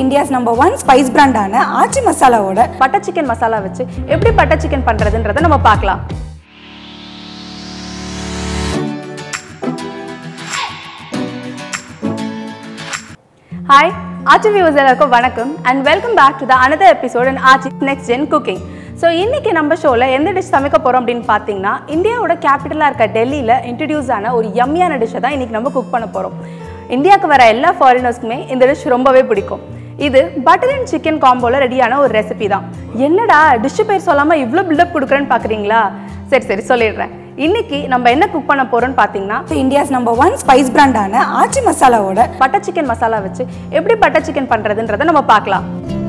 India's number one spice பிராண்டான ஆச்சி மசாலாவோட butter chicken masala வச்சு எப்படி பட்டர் சிக்கன் பண்றதுன்றதை நம்ம பார்க்கலாம் ஹாய் ஆச்சி வியூஸ் எல்லாருக்கும் வணக்கம் and welcome back to the another episode and Aachi next gen cooking so இன்னைக்கு நம்ம ஷோவில் எந்த டிஷ் சமைக்க போகிறோம் அப்படின்னு பார்த்தீங்கன்னா இந்தியாவோட கேபிட்டலாக இருக்க டெல்லியில் இன்ட்ரடியூஸ் ஆன ஒரு யம்மியான டிஷ்ஷை தான் இன்னைக்கு நம்ம குக் பண்ண போகிறோம் இந்தியாவுக்கு வர எல்லா ஃபாரினர்ஸ்க்குமே இந்த டிஷ் ரொம்பவே பிடிக்கும் இது பட்டர் அண்ட் சிக்கன் காம்போல ரெடியான ஒரு ரெசிபி தான் என்னடா டிஷ் பேர் சொல்லாமல் இவ்வளோ பில்டப் கொடுக்குறேன்னு பார்க்குறீங்களா சரி சரி சொல்லிடுறேன் இன்னைக்கு நம்ம என்ன குக் பண்ண போறோம்னு பார்த்தீங்கன்னா இந்தியாஸ் நம்பர் ஒன் ஸ்பைஸ் பிராண்டான ஆச்சி மசாலாவோட பட்டர் சிக்கன் மசாலா வச்சு எப்படி பட்டர் சிக்கன் பண்றதுன்றதை நம்ம பார்க்கலாம்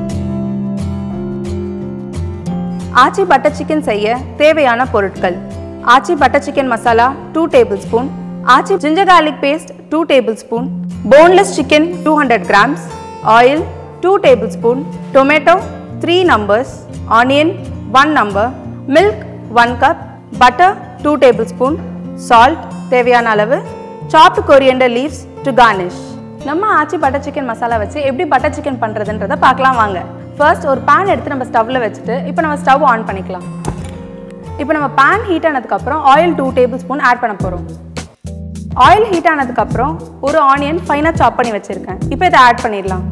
ஆச்சி பட்டர் சிக்கன் செய்ய தேவையான பொருட்கள் Aachi butter chicken masala two tablespoon Aachi ginger garlic paste two tablespoon boneless chicken two hundred grams oil two tablespoon tomato three numbers onion one number milk one cup butter two tablespoon salt தேவையான அளவு chopped coriander leaves to garnish நம்ம Aachi butter chicken masala வச்சு எப்படி butter chicken பண்ணுறதுன்றதை பார்க்கலாம் வாங்க first ஒரு pan எடுத்து நம்ம ஸ்டவ்வில் வச்சுட்டு இப்போ நம்ம ஸ்டவ் ஆன் பண்ணிக்கலாம் இப்போ நம்ம பேன் ஹீட் ஆனதுக்கப்புறம் oil two tablespoon add பண்ண போகிறோம் ஆயில் ஹீட் ஆனதுக்கப்புறம் ஒரு ஆனியன் ஃபைனாக சாப் பண்ணி வச்சுருக்கேன் இப்போ இதை ஆட் பண்ணிடலாம்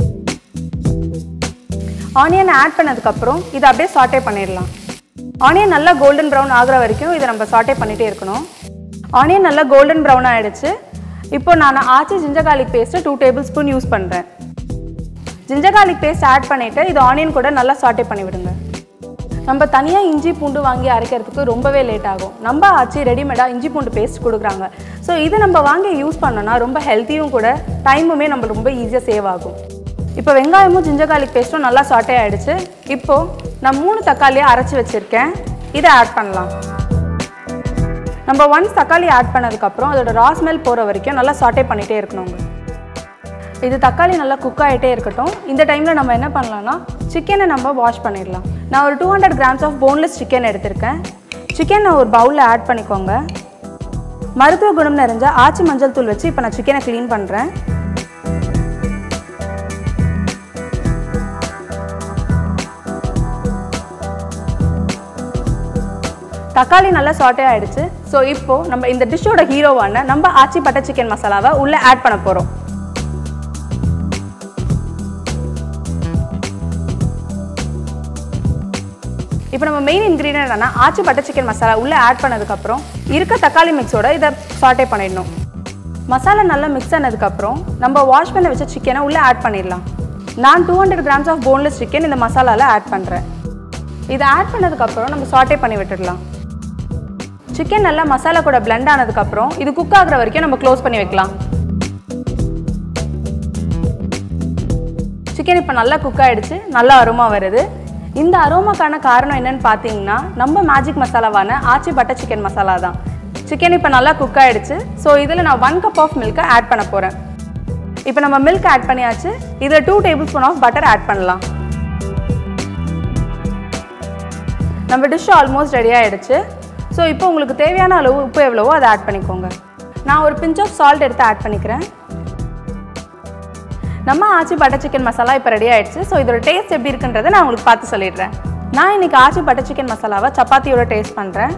ஆனியன் ஆட் பண்ணதுக்கப்புறம் இதை அப்படியே சாட்டே பண்ணிடலாம் ஆனியன் நல்லா கோல்டன் ப்ரௌன் ஆகுற வரைக்கும் இதை நம்ம சாட்டே பண்ணிகிட்டே இருக்கணும் ஆனியன் நல்லா கோல்டன் ப்ரௌன் ஆகிடுச்சு இப்போ நான் Aachi ginger garlic paste two tablespoon use பண்ணுறேன் ஜிஞ்சர் கார்லிக் பேஸ்ட் ஆட் பண்ணிவிட்டு இது ஆனியன் கூட நல்லா சாட்டே பண்ணி விடுங்க நம்ம தனியாக இஞ்சி பூண்டு வாங்கி அரைக்கிறதுக்கு ரொம்பவே லேட் ஆகும் நம்ம ஆச்சு ரெடிமேடாக இஞ்சி பூண்டு பேஸ்ட் கொடுக்குறாங்க ஸோ இதை நம்ம வாங்கி யூஸ் பண்ணோன்னா ரொம்ப ஹெல்த்தியும் கூட டைமுமே நம்ம ரொம்ப ஈஸியாக சேவ் ஆகும் இப்போ வெங்காயமும் ஜிஞ்சர் கார்லிக் பேஸ்ட்டும் நல்லா சாட்டே ஆகிடுச்சு இப்போது நான் மூணு தக்காளியை அரைச்சி வச்சுருக்கேன் இதை ஆட் பண்ணலாம் நம்ம ஒன்ஸ் தக்காளி ஆட் பண்ணதுக்கப்புறம் அதோட ரா ஸ்மெல் போகிற வரைக்கும் நல்லா சாட்டே பண்ணிகிட்டே இருக்கணுங்க இது தக்காளி நல்லா குக் ஆகிட்டே இருக்கட்டும் இந்த டைமில் நம்ம என்ன பண்ணலாம்னா சிக்கனை நம்ம வாஷ் பண்ணிடலாம் நான் ஒரு two hundred grams of boneless chicken எடுத்திருக்கேன் சிக்கனை ஒரு பவுலில் ஆட் பண்ணிக்கோங்க மருத்துவ குணம் நிறைஞ்ச ஆச்சி மஞ்சள் தூள் வச்சு இப்போ நான் சிக்கனை க்ளீன் பண்ணுறேன் தக்காளி நல்லா சாட்டே ஆயிடுச்சு ஸோ இப்போ நம்ம இந்த டிஷ்ஷோட ஹீரோவான நம்ம ஆச்சி பட்டர் சிக்கன் மசாலாவை உள்ளே ஆட் பண்ண போகிறோம் இப்போ நம்ம மெயின் இன்க்ரீடியன்ட் ஆனால் ஆச்சி பட்டர் சிக்கன் மசாலா உள்ளே ஆட் பண்ணதுக்கப்புறம் இருக்க தக்காளி மிக்ஸோட இதை சாட்டே பண்ணிடணும் மசாலா நல்லா மிக்ஸ் ஆனதுக்கப்புறம் நம்ம வாஷ் பண்ண வச்ச சிக்கனை உள்ளே ஆட் பண்ணிடலாம் நான் two hundred grams of boneless chicken இந்த மசாலாவில் ஆட் பண்ணுறேன் இதை ஆட் பண்ணதுக்கப்புறம் நம்ம சாட்டே பண்ணி விட்டுடலாம் சிக்கன் நல்லா மசாலா கூட பிளெண்ட் ஆனதுக்கப்புறம் இது குக் ஆகுற வரைக்கும் நம்ம க்ளோஸ் பண்ணி வைக்கலாம் சிக்கன் இப்போ நல்லா குக் ஆகிடுச்சு நல்லா அரோமா வருது இந்த அரோமாக்கான காரணம் என்னன்னு பார்த்தீங்கன்னா நம்ம மேஜிக் மசாலாவான ஆச்சி பட்டர் சிக்கன் மசாலா தான் சிக்கன் இப்போ நல்லா குக் ஆகிடுச்சு ஸோ இதில் நான் ஒன் கப் ஆஃப் மில்க்கை ஆட் பண்ண போகிறேன் இப்போ நம்ம மில்க் ஆட் பண்ணியாச்சு இதில் two tablespoon of butter add பண்ணலாம் நம்ம டிஷ் ஆல்மோஸ்ட் ரெடி ஆகிடுச்சு ஸோ இப்போ உங்களுக்கு தேவையான அளவு உப்பு எவ்வளவோ அதை ஆட் பண்ணிக்கோங்க நான் ஒரு பிஞ்ச் ஆஃப் சால்ட் எடுத்து ஆட் பண்ணிக்கிறேன் நம்ம ஆச்சி பட்டர் சிக்கன் மசாலா இப்போ ரெடி ஆயிடுச்சு ஸோ இதோட டேஸ்ட் எப்படி இருக்குன்றதை நான் உங்களுக்கு பார்த்து சொல்லிடுறேன் நான் இன்னைக்கு ஆச்சி பட்டர் சிக்கன் மசாலாவை சப்பாத்தியோட டேஸ்ட் பண்ணுறேன்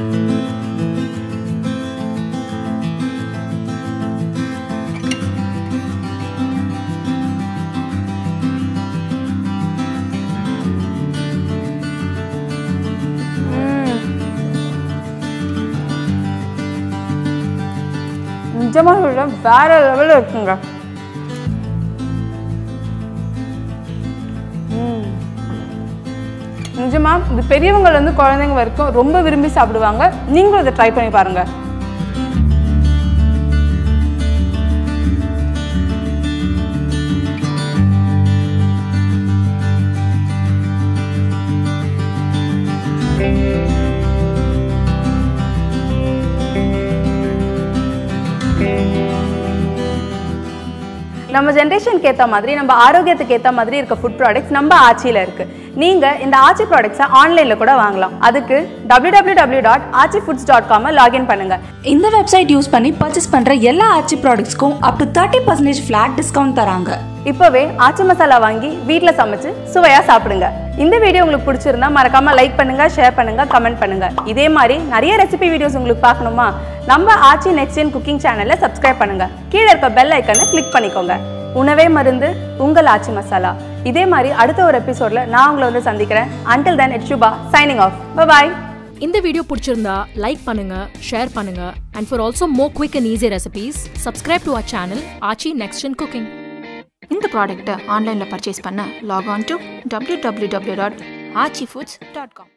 நிஜமாக சொல்கிறேன் வேற லெவலில் இருக்குங்க நிஜமா இது பெரியவங்கள்ல இருந்து குழந்தைங்க வரைக்கும் ரொம்ப விரும்பி சாப்பிடுவாங்க நீங்களும் இதை ட்ரை பண்ணி பாருங்க நம்ம ஜென்ரேஷனுக்கு ஏற்ற மாதிரி நம்ம ஆரோக்கியத்துக்கு ஏற்ற மாதிரி இருக்க ஃபுட் ப்ராடக்ட்ஸ் நம்ம ஆச்சியில் இருக்குது நீங்க இந்த ஆச்சி ப்ராடக்ட்ஸை ஆன்லைன்ல கூட வாங்கலாம் அதுக்கு www.achiFoods.com dot Aachi foods dot com login பண்ணுங்க இந்த வெப்சைட் யூஸ் பண்ணி பர்ச்சேஸ் பண்ற எல்லா ஆச்சி ப்ராடக்ட்ஸ்க்கும் up to thirty percentage flat discount தராங்க இப்போவே ஆச்சி மசாலா வாங்கி வீட்டில் சமைச்சு சுவையா சாப்பிடுங்க இந்த வீடியோ உங்களுக்கு பிடிச்சிருந்தா மறக்காம லைக் பண்ணுங்க ஷேர் பண்ணுங்க கமெண்ட் பண்ணுங்க இதே மாதிரி நிறைய ரெசிபி வீடியோஸ் உங்களுக்கு பார்க்கணுமா நம்ம ஆச்சி நெக்ஸ்ட் இன் குக்கிங் சேனலை சப்ஸ்கிரைப் பண்ணுங்க கீழே இருக்க பெல் ஐக்கனை கிளிக் பண்ணிக்கோங்க உணவே மருந்து உங்கள் ஆச்சி மசாலா இதே மாதிரி அடுத்த ஒரு எபிசோட்ல நான் உங்களை வந்து சந்திக்கிறேன் until then it Subha signing off bye இந்த வீடியோ பிடிச்சிருந்தா லைக் பண்ணுங்க ஷேர் பண்ணுங்க and for also more quick and easy recipes subscribe to our channel Aachi next in cooking இந்த ப்ராடக்ட்டை ஆன்லைனில் பர்ச்சேஸ் பண்ண லாக் ஆன் டு www.achifoods.com